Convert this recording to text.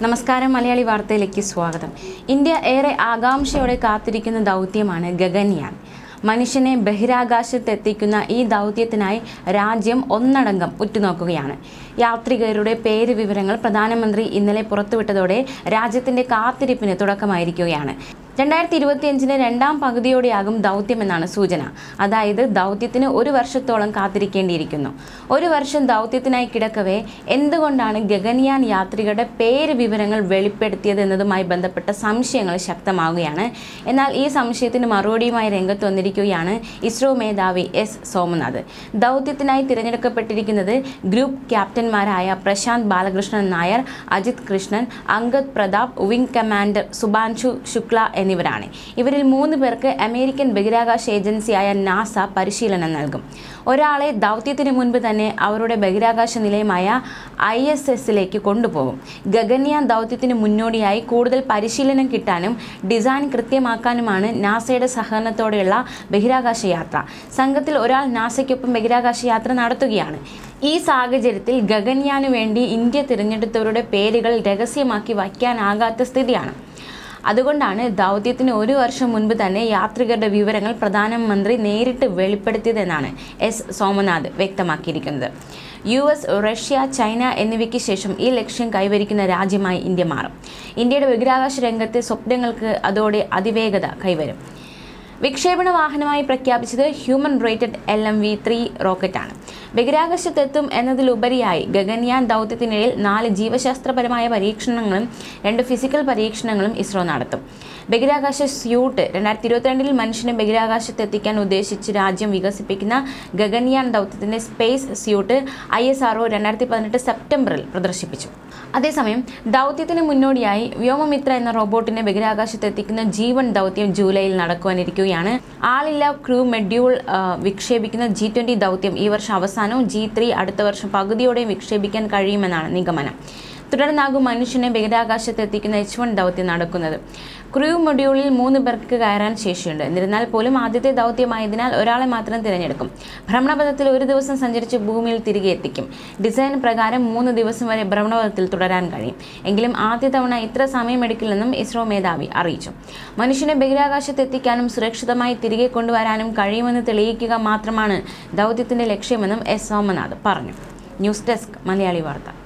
നമസ്കാരം മലയാളി വാർത്തയിലേക്ക് സ്വാഗതം ഇന്ത്യ ഏറെ ആകാംക്ഷയോടെ കാത്തിരിക്കുന്ന ദൗത്യമാണ് ഗഗൻയാൻ മനുഷ്യനെ ബഹിരാകാശത്തെത്തിക്കുന്ന ഈ ദൗത്യത്തിനായി രാജ്യം ഒന്നടങ്കം ഉറ്റുനോക്കുകയാണ് യാത്രികരുടെ പേര് വിവരങ്ങൾ പ്രധാനമന്ത്രി ഇന്നലെ പുറത്തുവിട്ടതോടെ രാജ്യത്തിന്റെ കാത്തിരിപ്പിന് തുടക്കമായിരിക്കുകയാണ് രണ്ടായിരത്തി ഇരുപത്തിയഞ്ചിന് രണ്ടാം പകുതിയോടെയാകും ദൗത്യമെന്നാണ് സൂചന അതായത് ദൗത്യത്തിന് ഒരു വർഷത്തോളം കാത്തിരിക്കേണ്ടിയിരിക്കുന്നു ഒരു വർഷം ദൗത്യത്തിനായി കിടക്കവേ എന്തുകൊണ്ടാണ് ഗഗൻയാൻ യാത്രികരുടെ പേര് വിവരങ്ങൾ വെളിപ്പെടുത്തിയത് എന്നതുമായി ബന്ധപ്പെട്ട സംശയങ്ങൾ ശക്തമാവുകയാണ് എന്നാൽ ഈ സംശയത്തിന് മറുപടിയുമായി രംഗത്ത് വന്നിരിക്കുകയാണ് ഇസ്രോ മേധാവി എസ് സോമനാഥ് ദൗത്യത്തിനായി തിരഞ്ഞെടുക്കപ്പെട്ടിരിക്കുന്നത് ഗ്രൂപ്പ് ക്യാപ്റ്റന്മാരായ പ്രശാന്ത് ബാലകൃഷ്ണൻ നായർ അജിത് കൃഷ്ണൻ അങ്കദ് പ്രതാപ് വിംഗ് കമാൻഡർ സുബാൻഷു ശുക്ല എന്നിവരാണ് ഇവരിൽ മൂന്ന് പേർക്ക് അമേരിക്കൻ ബഹിരാകാശ ഏജൻസിയായ നാസ പരിശീലനം നൽകും ഒരാളെ ദൗത്യത്തിന് മുൻപ് തന്നെ അവരുടെ ബഹിരാകാശ നിലയമായ ഐ എസ് എസിലേക്ക് കൊണ്ടുപോകും ഗഗൻയാൻ ദൗത്യത്തിന് മുന്നോടിയായി കൂടുതൽ പരിശീലനം കിട്ടാനും ഡിസൈൻ കൃത്യമാക്കാനുമാണ് നാസയുടെ സഹകരണത്തോടെയുള്ള ബഹിരാകാശ യാത്ര സംഘത്തിൽ ഒരാൾ നാസയ്ക്കൊപ്പം ബഹിരാകാശ യാത്ര നടത്തുകയാണ് ഈ സാഹചര്യത്തിൽ ഗഗൻയാനു വേണ്ടി ഇന്ത്യ തിരഞ്ഞെടുത്തവരുടെ പേരുകൾ രഹസ്യമാക്കി വയ്ക്കാനാകാത്ത സ്ഥിതിയാണ് അതുകൊണ്ടാണ് ദൗത്യത്തിന് ഒരു വർഷം മുൻപ് തന്നെ യാത്രികരുടെ വിവരങ്ങൾ പ്രധാനമന്ത്രി നേരിട്ട് വെളിപ്പെടുത്തിയതെന്നാണ് എസ് സോമനാഥ് വ്യക്തമാക്കിയിരിക്കുന്നത് യു എസ് റഷ്യ ചൈന എന്നിവയ്ക്ക് ശേഷം ഈ ലക്ഷ്യം കൈവരിക്കുന്ന രാജ്യമായി ഇന്ത്യ മാറും ഇന്ത്യയുടെ ബഹിരാകാശ രംഗത്തെ സ്വപ്നങ്ങൾക്ക് അതോടെ അതിവേഗത കൈവരും വിക്ഷേപണ വാഹനമായി പ്രഖ്യാപിച്ചത് human rated L M V three റോക്കറ്റാണ് ബഹിരാകാശത്തെത്തും എന്നതിലുപരിയായി ഗഗൻയാൻ ദൗത്യത്തിനിടയിൽ നാല് ജീവശാസ്ത്രപരമായ പരീക്ഷണങ്ങളും രണ്ട് ഫിസിക്കൽ പരീക്ഷണങ്ങളും ഇസ്രോ നടത്തും ബഹിരാകാശ സ്യൂട്ട് രണ്ടായിരത്തി ഇരുപത്തിരണ്ടിൽ മനുഷ്യനെ ബഹിരാകാശത്തെത്തിക്കാൻ ഉദ്ദേശിച്ച് രാജ്യം വികസിപ്പിക്കുന്ന ഗഗൻയാൻ ദൗത്യത്തിന്റെ space suit I S R O രണ്ടായിരത്തി പതിനെട്ട് സെപ്റ്റംബറിൽ പ്രദർശിപ്പിച്ചു അതേസമയം ദൗത്യത്തിന് മുന്നോടിയായി വ്യോമമിത്ര എന്ന റോബോട്ടിനെ ബഹിരാകാശത്തെത്തിക്കുന്ന ജീവൻ ദൗത്യം ജൂലൈയിൽ നടക്കുവാനിരിക്കുകയാണ് ആളില്ല ക്രൂ മെഡ്യൂൾ ആ, വിക്ഷേപിക്കുന്ന ജി ട്വന്റി ദൗത്യം ഈ വർഷം അവസാനവും ജി ത്രീ അടുത്ത വർഷം പകുതിയോടെയും വിക്ഷേപിക്കാൻ കഴിയുമെന്നാണ് നിഗമനം തുടർന്നാകും മനുഷ്യനെ ബഹിരാകാശത്ത് എത്തിക്കുന്ന എച്ച് വൺ ദൗത്യം നടക്കുന്നത് ക്രൂ മൊഡ്യൂളിൽ മൂന്ന് പേർക്ക് കയറാൻ ശേഷിയുണ്ട് എന്നിരുന്നാൽ പോലും ആദ്യത്തെ ദൗത്യമായതിനാൽ ഒരാളെ മാത്രം തിരഞ്ഞെടുക്കും ഭ്രമണപഥത്തിൽ ഒരു ദിവസം സഞ്ചരിച്ച് ഭൂമിയിൽ തിരികെ എത്തിക്കും ഡിസൈൻ പ്രകാരം മൂന്ന് ദിവസം വരെ ഭ്രമണപഥത്തിൽ തുടരാൻ കഴിയും എങ്കിലും ആദ്യ തവണ ഇത്ര സമയമെടുക്കില്ലെന്നും ഇസ്രോ മേധാവി അറിയിച്ചു മനുഷ്യനെ ബഹിരാകാശത്ത് എത്തിക്കാനും സുരക്ഷിതമായി തിരികെ കൊണ്ടുവരാനും കഴിയുമെന്ന് തെളിയിക്കുക മാത്രമാണ് ദൗത്യത്തിന്റെ ലക്ഷ്യമെന്നും എസ് സോമനാഥ് പറഞ്ഞു ന്യൂസ് ഡെസ്ക് മലയാളി വാർത്ത